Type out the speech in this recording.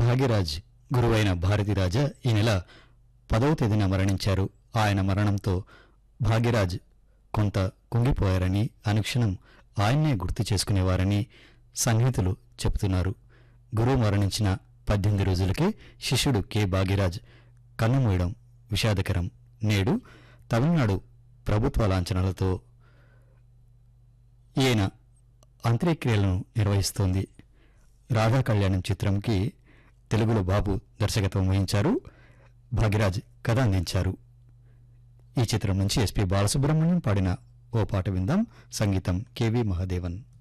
భాగ్యరాజ్ గురువైన భారతిరాజ ఈ నెల పదవ తేదీన మరణించారు ఆయన మరణంతో భాగ్యరాజ్ కొంత కుంగిపోయారని అనుక్షణం ఆయన్నే గుర్తు చేసుకునేవారని సన్నిహితులు చెబుతున్నారు గురువు మరణించిన పద్దెనిమిది రోజులకే శిష్యుడు కె భాగ్యరాజ్ కన్నుమూయడం విషాదకరం నేడు తమిళనాడు ప్రభుత్వ లాంఛనాలతో ఈయన అంత్యక్రియలను నిర్వహిస్తోంది రాధా కళ్యాణం చిత్రంకి తెలుగులో బాబు దర్శకత్వం వహించారు భాగ్యరాజ్ కథ అందించారు ఈ చిత్రం నుంచి ఎస్పి బాలసుబ్రహ్మణ్యం పాడిన ఓ పాట విందాం సంగీతం కెవి మహాదేవన్